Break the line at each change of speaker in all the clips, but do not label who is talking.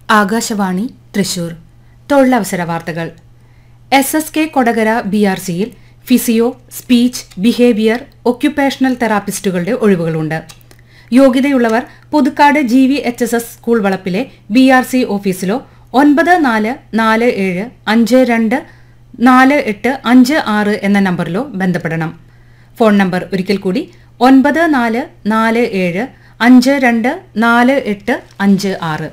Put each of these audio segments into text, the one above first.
ആകാശവാണി തൃശൂർ തൊഴിലവസര വാർത്തകൾ S S K Kodakara B R സിയിൽ ഫിസിയോ സ്പീച്ച് ബിഹേവിയർ ഒക്യുപ്പേഷണൽ തെറാപ്പിസ്റ്റുകളുടെ ഒഴിവുകളുണ്ട് യോഗ്യതയുള്ളവർ Puthukkad G V H S S school വളപ്പിലെ ബി ആർ സി ഓഫീസിലോ ഒൻപത് നാല് നാല് ഏഴ് അഞ്ച് രണ്ട് നാല് എട്ട് അഞ്ച് ആറ് എന്ന നമ്പറിലോ ബന്ധപ്പെടണം ഫോൺ നമ്പർ ഒരിക്കൽ കൂടി ഒൻപത് നാല് നാല് ഏഴ് അഞ്ച് രണ്ട് നാല് എട്ട് അഞ്ച് ആറ്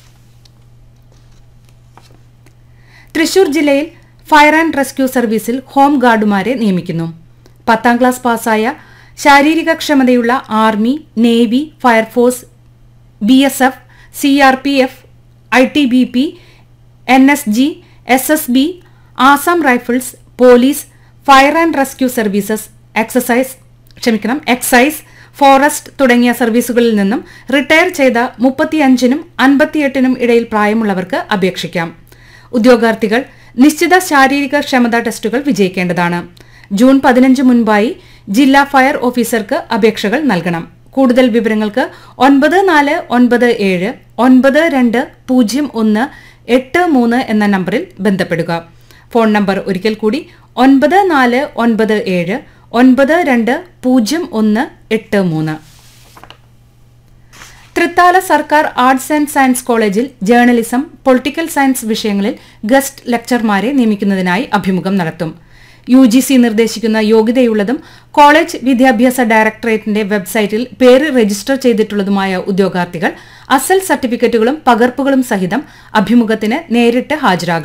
തൃശൂർ ജില്ലയിൽ ഫയർ ആൻഡ് റെസ്ക്യൂ സർവീസിൽ ഹോം ഗാർഡുമാരെ നിയമിക്കുന്നു പത്താം ക്ലാസ് പാസ്സായ ശാരീരിക ക്ഷമതയുള്ള army navy fire force B S F C R P F I T B P N S G S S B Assam rifles police fire and rescue services exercise ക്ഷമിക്കണം excise forest തുടങ്ങിയ സർവീസുകളിൽ നിന്നും റിട്ടയർ ചെയ്ത മുപ്പത്തിയഞ്ചിനും അൻപത്തിയെട്ടിനും ഇടയിൽ പ്രായമുള്ളവർക്ക് അപേക്ഷിക്കാം ഉദ്യോഗാർത്ഥികൾ നിശ്ചിത ശാരീരിക ക്ഷമതാ ടെസ്റ്റുകൾ വിജയിക്കേണ്ടതാണ് ജൂൺ പതിനഞ്ച് മുൻപായി ജില്ലാ ഫയർ ഓഫീസർക്ക് അപേക്ഷകൾ നൽകണം കൂടുതൽ വിവരങ്ങൾക്ക് ഒൻപത് നാല് ഒൻപത് ഏഴ് ഒൻപത് രണ്ട് പൂജ്യം ഒന്ന് എട്ട് മൂന്ന് എന്ന നമ്പറിൽ ബന്ധപ്പെടുക ഫോൺ നമ്പർ ഒരിക്കൽ കൂടി ഒൻപത് നാല് ഒൻപത് ഏഴ് ഒൻപത് രണ്ട് പൂജ്യം ഒന്ന് എട്ട് മൂന്ന് തൃത്താല സർക്കാർ ആർട്സ് ആൻഡ് സയൻസ് കോളേജിൽ ജേർണലിസം പൊളിറ്റിക്കൽ സയൻസ് വിഷയങ്ങളിൽ ഗസ്റ്റ് ലെക്ചർമാരെ നിയമിക്കുന്നതിനായി അഭിമുഖം നടത്തും യു ജി സി നിർദ്ദേശിക്കുന്ന യോഗ്യതയുള്ളതും കോളേജ് വിദ്യാഭ്യാസ ഡയറക്ടറേറ്റിന്റെ വെബ്സൈറ്റിൽ പേര് രജിസ്റ്റർ ചെയ്തിട്ടുള്ളതുമായ ഉദ്യോഗാർത്ഥികൾ അസൽ സർട്ടിഫിക്കറ്റുകളും പകർപ്പുകളും സഹിതം അഭിമുഖത്തിന് നേരിട്ട് ഹാജരാകണം